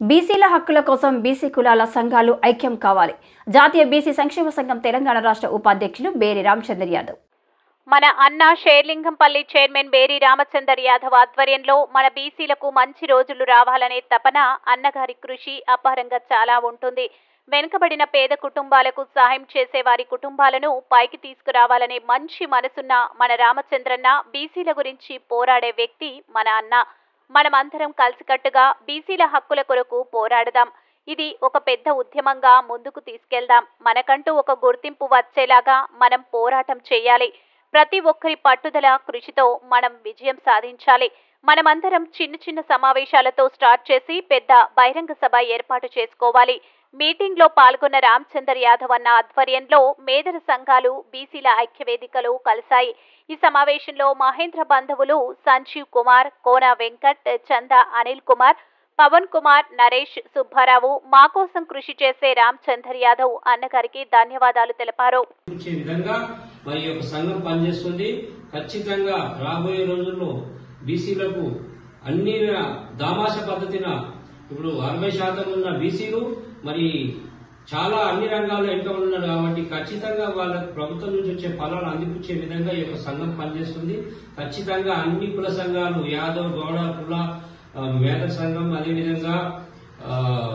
బీసీల హక్కుల కోసం బీసీ కులాల సంఘాలు ఐక్యం కావాలి జాతీయ బీసీ సంక్షేమ సంఘం తెలంగాణ రాష్ట్ర ఉపాధ్యక్షులు బేరి రామచంద్ర యాదవ్ మన అన్న షేర్లింగంపల్లి చైర్మన్ బేరి రామచందర్ యాదవ్ ఆధ్వర్యంలో మన బీసీలకు మంచి రోజులు రావాలనే తపన అన్నగారి కృషి అపారంగా చాలా ఉంటుంది వెనుకబడిన పేద కుటుంబాలకు సహాయం చేసే వారి కుటుంబాలను పైకి తీసుకురావాలనే మంచి మనసున్న మన రామచంద్రన్న బీసీల గురించి పోరాడే వ్యక్తి మన అన్న మనమందరం కలిసికట్టుగా బీసీల హక్కుల కొరకు పోరాడదాం ఇది ఒక పెద్ద ఉద్యమంగా ముందుకు తీసుకెళ్దాం మనకంటూ ఒక గుర్తింపు వచ్చేలాగా మనం పోరాటం చేయాలి ప్రతి ఒక్కరి పట్టుదల కృషితో మనం విజయం సాధించాలి మనమందరం చిన్న చిన్న సమావేశాలతో స్టార్ట్ చేసి పెద్ద బహిరంగ సభ ఏర్పాటు చేసుకోవాలి మీటింగ్ లో పాల్గొన్న రామచందర్ యాదవ్ అన్న ఆధ్వర్యంలో మేదర సంఘాలు బీసీల ఐక్యవేదికలు కలిశాయి ఈ సమావేశంలో మహేంద్ర బంధువులు సంజీవ్ కుమార్ కోన వెంకట్ చంద అనిల్ కుమార్ పవన్ కుమార్ నరేష్ సుబ్బారావు మా కోసం కృషి చేసే రామచందర్ యాదవ్ అన్నగారికి ధన్యవాదాలు తెలిపారు ఇచ్చే విధంగా మరి ఈ యొక్క సంఘం పనిచేస్తుంది ఖచ్చితంగా రాబోయే రోజుల్లో బీసీలకు అన్ని దామాష పద్ధతిన ఇప్పుడు అరవై శాతం ఉన్న బీసీలు మరి చాలా అన్ని రంగాల్లో ఎంపిక ఉన్నారు కాబట్టి ఖచ్చితంగా వాళ్ళకు ప్రభుత్వం నుంచి వచ్చే ఫలాలు అందిపుచ్చే విధంగా ఈ యొక్క సంఘం పనిచేస్తుంది ఖచ్చితంగా అన్ని కుల సంఘాలు యాదవ్ గౌడ కుల ఆ, మేధ సంఘం అదేవిధంగా ఆ,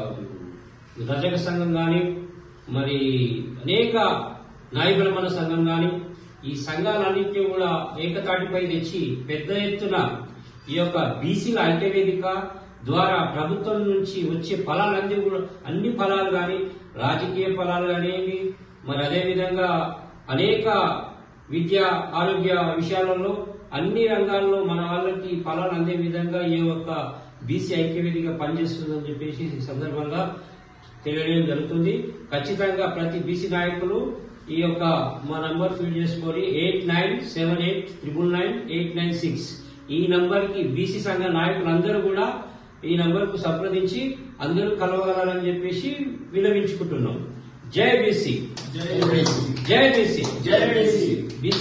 రజక సంఘం కానీ మరి అనేక నాయకులమన సంఘం కానీ ఈ సంఘాలన్నింటినీ కూడా ఏకతాటిపై తెచ్చి పెద్ద ఎత్తున ఈ యొక్క బీసీల ఐక్యవేదిక ద్వారా ప్రభుత్వం నుంచి వచ్చే ఫలాలన్నీ కూడా అన్ని ఫలాలు కానీ రాజకీయ ఫలాలు కానివ్వండి మరి అదేవిధంగా అనేక విద్య ఆరోగ్య విషయాలలో అన్ని రంగాల్లో మన వాళ్ళకి ఫలాలు అందే విధంగా ఈ యొక్క బీసీ ఐక్యవేదిక పనిచేస్తుందని చెప్పేసి ఈ సందర్భంగా తెలియడం జరుగుతుంది ఖచ్చితంగా ప్రతి బీసీ నాయకులు ఈ యొక్క మా నంబర్ ఫిల్ చేసుకొని eight nine seven eight triple nine eight nine six ఈ నంబర్ కి బీసీ సంఘ నాయకులందరూ కూడా ఈ నంబర్ కు సంప్రదించి అందరూ కలవగలరని చెప్పేసి విలవించుకుంటున్నాం జై బీసీ జై బీసీ జై బీసీ జై బీసీ